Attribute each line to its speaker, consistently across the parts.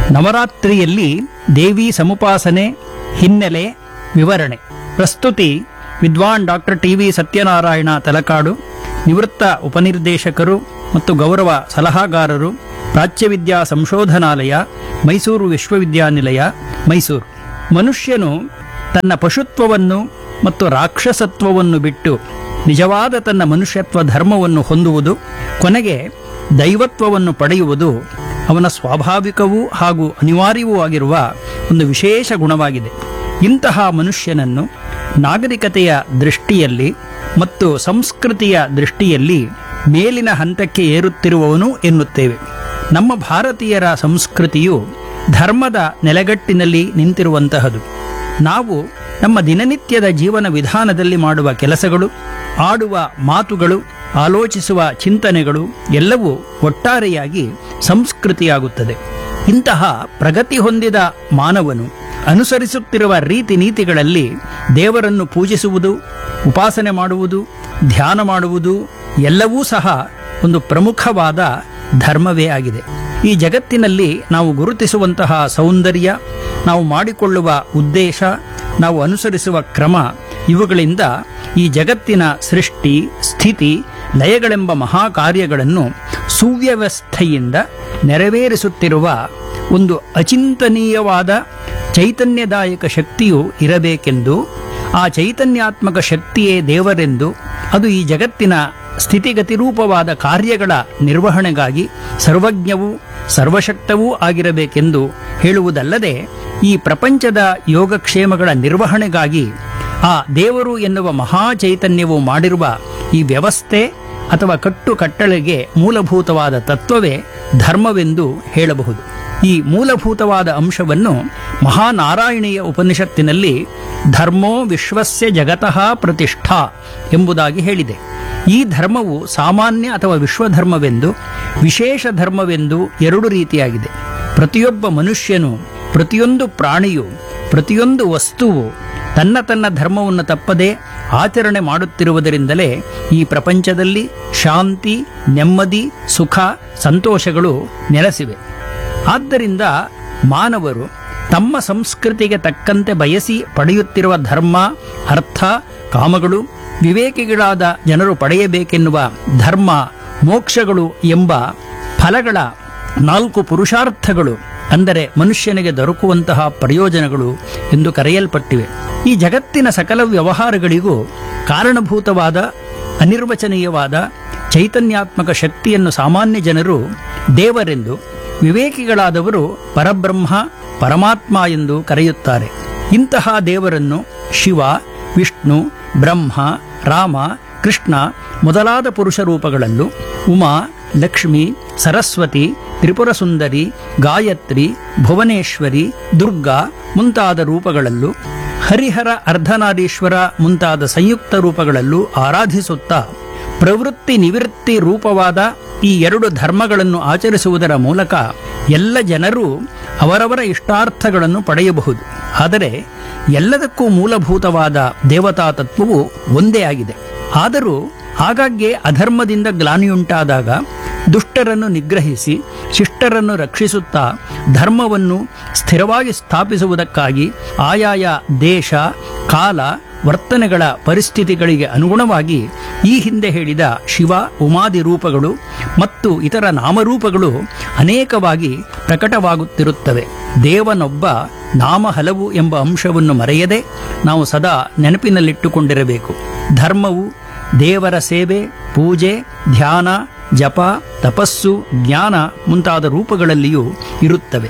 Speaker 1: ನವರಾತ್ರಿಯಲ್ಲಿ ದೇವಿ ಸಮುಪಾಸನೆ ಹಿನ್ನೆಲೆ ವಿವರಣೆ ಪ್ರಸ್ತುತಿ ವಿದ್ವಾನ್ doctor T V Satyanarayana Talakadu ನಿವೃತ್ತ ಉಪನಿರ್ದೇಶಕರು ಮತ್ತು ಗೌರವ ಸಲಹಾಗಾರರು ಪ್ರಾಚ್ಯವಿದ್ಯಾ ಸಂಶೋಧನಾಲಯ ಮೈಸೂರು ವಿಶ್ವವಿದ್ಯಾನಿಲಯ ಮೈಸೂರು ಮನುಷ್ಯನು ತನ್ನ ಪಶುತ್ವವನ್ನು ಮತ್ತು ರಾಕ್ಷಸತ್ವವನ್ನು ಬಿಟ್ಟು ನಿಜವಾದ ತನ್ನ ಮನುಷ್ಯತ್ವ ಧರ್ಮವನ್ನು ಹೊಂದುವುದು ಕೊನೆಗೆ ದೈವತ್ವವನ್ನು ಪಡೆಯುವುದು ಅವನ ಸ್ವಾಭಾವಿಕವೂ ಹಾಗೂ ಅನಿವಾರ್ಯವೂ ಆಗಿರುವ ಒಂದು ವಿಶೇಷ ಗುಣವಾಗಿದೆ ಇಂತಹ ಮನುಷ್ಯನನ್ನು ನಾಗರಿಕತೆಯ ದೃಷ್ಟಿಯಲ್ಲಿ ಮತ್ತು ಸಂಸ್ಕೃತಿಯ ದೃಷ್ಟಿಯಲ್ಲಿ ಮೇಲಿನ ಹಂತಕ್ಕೆ ಏರುತ್ತಿರುವವನು ಎನ್ನುತ್ತೇವೆ ನಮ್ಮ ಭಾರತೀಯರ ಸಂಸ್ಕೃತಿಯು ಧರ್ಮದ ನೆಲೆಗಟ್ಟಿನಲ್ಲಿ ನಿಂತಿರುವಂತಹದು ನಾವು ನಮ್ಮ ದಿನನಿತ್ಯದ ಜೀವನ ವಿಧಾನದಲ್ಲಿ ಮಾಡುವ ಕೆಲಸಗಳು ಆಡುವ ಮಾತುಗಳು ಆಲೋಚಿಸುವ ಚಿಂತನೆಗಳು ಎಲ್ಲವೂ ಒಟ್ಟಾರೆಯಾಗಿ ಸಂಸ್ಕೃತಿಯಾಗುತ್ತದೆ ಇಂತಹ ಪ್ರಗತಿ ಹೊಂದಿದ ಮಾನವನು ಅನುಸರಿಸುತ್ತಿರುವ ರೀತಿ ನೀತಿಗಳಲ್ಲಿ ದೇವರನ್ನು ಪೂಜಿಸುವುದು ಉಪಾಸನೆ ಮಾಡುವುದು ಧ್ಯಾನ ಮಾಡುವುದು ಎಲ್ಲವೂ ಸಹ ಒಂದು ಪ್ರಮುಖವಾದ ಧರ್ಮವೇ ಆಗಿದೆ ಈ ಜಗತ್ತಿನಲ್ಲಿ ನಾವು ಗುರುತಿಸುವಂತಹ ಸೌಂದರ್ಯ ನಾವು ಮಾಡಿಕೊಳ್ಳುವ ಉದ್ದೇಶ ನಾವು ಅನುಸರಿಸುವ ಕ್ರಮ ಇವುಗಳಿಂದ ಈ ಜಗತ್ತಿನ ಸೃಷ್ಟಿ ಸ್ಥಿತಿ ಲಯಗಳೆಂಬ ಮಹಾ ಕಾರ್ಯಗಳನ್ನು ಸುವ್ಯವಸ್ಥೆಯಿಂದ ನೆರವೇರಿಸುತ್ತಿರುವ ಒಂದು ಅಚಿಂತನೀಯವಾದ ಚೈತನ್ಯದಾಯಕ ಶಕ್ತಿಯು ಇರಬೇಕೆಂದು ಆ ಚೈತನ್ಯಾತ್ಮಕ ಶಕ್ತಿಯೇ ದೇವರೆಂದು ಅದು ಈ ಜಗತ್ತಿನ ಸ್ಥಿತಿಗತಿ ರೂಪವಾದ ಕಾರ್ಯಗಳ ನಿರ್ವಹಣೆಗಾಗಿ ಸರ್ವಜ್ಞವೂ ಸರ್ವಶಕ್ತವೂ ಆಗಿರಬೇಕೆಂದು ಹೇಳುವುದಲ್ಲದೆ ಈ ಪ್ರಪಂಚದ ಯೋಗಕ್ಷೇಮಗಳ ನಿರ್ವಹಣೆಗಾಗಿ ಆ ದೇವರು ಎನ್ನುವ ಮಹಾ ಚೈತನ್ಯವು ಮಾಡಿರುವ ಈ ವ್ಯವಸ್ಥೆ ಅಥವಾ ಕಟ್ಟು ಕಟ್ಟಳೆಗೆ ಮೂಲಭೂತವಾದ ತತ್ವವೇ ಧರ್ಮವೆಂದು ಹೇಳಬಹುದು ಈ ಮೂಲಭೂತವಾದ ಅಂಶವನ್ನು ಮಹಾನಾರಾಯಣೀಯ ಉಪನಿಷತ್ತಿನಲ್ಲಿ ಧರ್ಮೋ ವಿಶ್ವಸ್ಯ ಜಗತಃ ಪ್ರತಿಷ್ಠಾ ಎಂಬುದಾಗಿ ಹೇಳಿದೆ ಈ ಧರ್ಮವು ಸಾಮಾನ್ಯ ಅಥವಾ ವಿಶ್ವಧರ್ಮವೆಂದು ವಿಶೇಷ ಧರ್ಮವೆಂದು ಎರಡು ರೀತಿಯಾಗಿದೆ ಪ್ರತಿಯೊಬ್ಬ ಮನುಷ್ಯನು ಪ್ರತಿಯೊಂದು ಪ್ರಾಣಿಯು ಪ್ರತಿಯೊಂದು ವಸ್ತುವು ತನ್ನ ತನ್ನ ಧರ್ಮವನ್ನು ತಪ್ಪದೆ ಆಚರಣೆ ಮಾಡುತ್ತಿರುವುದರಿಂದಲೇ ಈ ಪ್ರಪಂಚದಲ್ಲಿ ಶಾಂತಿ ನೆಮ್ಮದಿ ಸುಖ ಸಂತೋಷಗಳು ನೆಲೆಸಿವೆ ಆದ್ದರಿಂದ ಮಾನವರು ತಮ್ಮ ಸಂಸ್ಕೃತಿಗೆ ತಕ್ಕಂತೆ ಬಯಸಿ ಪಡೆಯುತ್ತಿರುವ ಧರ್ಮ ಅರ್ಥ ಕಾಮಗಳು ವಿವೇಕಿಗಳಾದ ಜನರು ಪಡೆಯಬೇಕೆನ್ನುವ ಧರ್ಮ ಮೋಕ್ಷಗಳು ಎಂಬ ಫಲಗಳ ನಾಲ್ಕು ಪುರುಷಾರ್ಥಗಳು ಅಂದರೆ ಮನುಷ್ಯನಿಗೆ ದೊರಕುವಂತಹ ಪ್ರಯೋಜನಗಳು ಎಂದು ಕರೆಯಲ್ಪಟ್ಟಿವೆ ಈ ಜಗತ್ತಿನ ಸಕಲ ವ್ಯವಹಾರಗಳಿಗೂ ಕಾರಣಭೂತವಾದ ಅನಿರ್ವಚನೀಯವಾದ ಚೈತನ್ಯಾತ್ಮಕ ಶಕ್ತಿಯನ್ನು ಸಾಮಾನ್ಯ ಜನರು ದೇವರೆಂದು ವಿವೇಕಿಗಳಾದವರು ಪರಬ್ರಹ್ಮ ಪರಮಾತ್ಮ ಎಂದು ಕರೆಯುತ್ತಾರೆ ಇಂತಹ ದೇವರನ್ನು ಶಿವ ವಿಷ್ಣು ಬ್ರಹ್ಮ ರಾಮ ಕೃಷ್ಣ ಮೊದಲಾದ ಪುರುಷ ರೂಪಗಳಲ್ಲೂ ಉಮಾ ಲಕ್ಷ್ಮಿ ಸರಸ್ವತಿ ತ್ರಿಪುರ ಸುಂದರಿ ಗಾಯತ್ರಿ ಭುವನೇಶ್ವರಿ ದುರ್ಗಾ ಮುಂತಾದ ರೂಪಗಳಲ್ಲೂ ಹರಿಹರ ಅರ್ಧನಾರೀಶ್ವರ ಮುಂತಾದ ಸಂಯುಕ್ತ ರೂಪಗಳಲ್ಲೂ ಆರಾಧಿಸುತ್ತಾ ಪ್ರವೃತ್ತಿ ನಿವೃತ್ತಿ ರೂಪವಾದ ಈ ಎರಡು ಧರ್ಮಗಳನ್ನು ಆಚರಿಸುವುದರ ಮೂಲಕ ಎಲ್ಲ ಜನರು ಅವರವರ ಇಷ್ಟಾರ್ಥಗಳನ್ನು ಪಡೆಯಬಹುದು ಆದರೆ ಎಲ್ಲದಕ್ಕೂ ಮೂಲಭೂತವಾದ ದೇವತಾ ತತ್ವವು ಒಂದೇ ಆಗಿದೆ ಆದರೂ ಆಗಾಗ್ಗೆ ಅಧರ್ಮದಿಂದ ಗ್ಲಾನಿಯುಂಟಾದಾಗ ದುಷ್ಟರನ್ನು ನಿಗ್ರಹಿಸಿ ಶಿಷ್ಟರನ್ನು ರಕ್ಷಿಸುತ್ತಾ ಧರ್ಮವನ್ನು ಸ್ಥಿರವಾಗಿ ಸ್ಥಾಪಿಸುವುದಕ್ಕಾಗಿ ಆಯಾಯ ದೇಶ ಕಾಲ ವರ್ತನೆಗಳ ಪರಿಸ್ಥಿತಿಗಳಿಗೆ ಅನುಗುಣವಾಗಿ ಈ ಹಿಂದೆ ಹೇಳಿದ ಶಿವ ಉಮಾದಿ ರೂಪಗಳು ಮತ್ತು ಇತರ ನಾಮರೂಪಗಳು ಅನೇಕವಾಗಿ ಪ್ರಕಟವಾಗುತ್ತಿರುತ್ತವೆ ದೇವನೊಬ್ಬ ನಾಮ ಹಲವು ಎಂಬ ಅಂಶವನ್ನು ಮರೆಯದೆ ನಾವು ಸದಾ ನೆನಪಿನಲ್ಲಿಟ್ಟುಕೊಂಡಿರಬೇಕು ಧರ್ಮವು ದೇವರ ಸೇವೆ ಪೂಜೆ ಧ್ಯಾನ ಜಪ ತಪಸ್ಸು ಜ್ಞಾನ ಮುಂತಾದ ರೂಪಗಳಲ್ಲಿಯೂ ಇರುತ್ತವೆ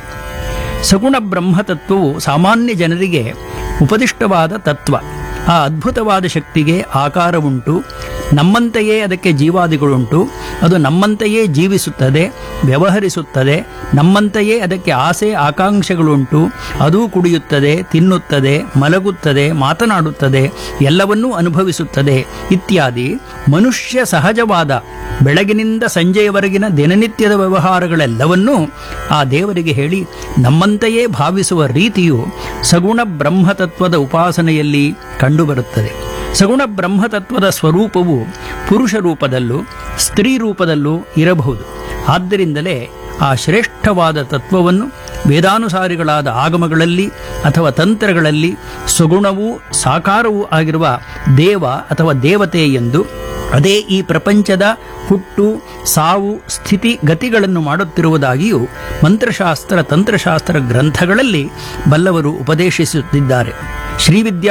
Speaker 1: ಸಗುಣ ಬ್ರಹ್ಮತತ್ವವು ಸಾಮಾನ್ಯ ಜನರಿಗೆ ಉಪದಿಷ್ಟವಾದ ತತ್ವ ಆ ಅದ್ಭುತವಾದ ಶಕ್ತಿಗೆ ಆಕಾರವುಂಟು ನಮ್ಮಂತೆಯೇ ಅದಕ್ಕೆ ಜೀವಾದಿಗಳುಂಟು ಅದು ನಮ್ಮಂತೆಯೇ ಜೀವಿಸುತ್ತದೆ ವ್ಯವಹರಿಸುತ್ತದೆ ನಮ್ಮಂತೆಯೇ ಅದಕ್ಕೆ ಆಸೆ ಆಕಾಂಕ್ಷೆಗಳುಂಟು ಅದೂ ಕುಡಿಯುತ್ತದೆ ತಿನ್ನುತ್ತದೆ ಮಲಗುತ್ತದೆ ಮಾತನಾಡುತ್ತದೆ ಎಲ್ಲವನ್ನೂ ಅನುಭವಿಸುತ್ತದೆ ಇತ್ಯಾದಿ ಮನುಷ್ಯ ಸಹಜವಾದ ಬೆಳಗಿನಿಂದ ಸಂಜೆಯವರೆಗಿನ ದಿನನಿತ್ಯದ ವ್ಯವಹಾರಗಳೆಲ್ಲವನ್ನೂ ಆ ದೇವರಿಗೆ ಹೇಳಿ ನಮ್ಮಂತೆಯೇ ಭಾವಿಸುವ ರೀತಿಯು ಸಗುಣ ಬ್ರಹ್ಮತತ್ವದ ಉಪಾಸನೆಯಲ್ಲಿ ಕಂಡುಬರುತ್ತದೆ ಸಗುಣ ಬ್ರಹ್ಮತತ್ವದ ಸ್ವರೂಪವು ಪುರುಷ ರೂಪದಲ್ಲೂ ಸ್ತ್ರೀ ರೂಪದಲ್ಲೂ ಇರಬಹುದು ಆದ್ದರಿಂದಲೇ ಆ ಶ್ರೇಷ್ಠವಾದ ತತ್ವವನ್ನು ವೇದಾನುಸಾರಿಗಳಾದ ಆಗಮಗಳಲ್ಲಿ ಅಥವಾ ತಂತ್ರಗಳಲ್ಲಿ ಸುಗುಣವೂ ಸಾಕಾರವೂ ಆಗಿರುವ ದೇವ ಅಥವಾ ದೇವತೆ ಎಂದು ಅದೇ ಈ ಪ್ರಪಂಚದ ಹುಟ್ಟು ಸಾವು ಸ್ಥಿತಿ ಗತಿಗಳನ್ನು ಮಾಡುತ್ತಿರುವುದಾಗಿಯೂ ಮಂತ್ರಶಾಸ್ತ್ರ ತಂತ್ರಶಾಸ್ತ್ರ ಗ್ರಂಥಗಳಲ್ಲಿ ಬಲ್ಲವರು ಉಪದೇಶಿಸುತ್ತಿದ್ದಾರೆ ಶ್ರೀವಿದ್ಯಾ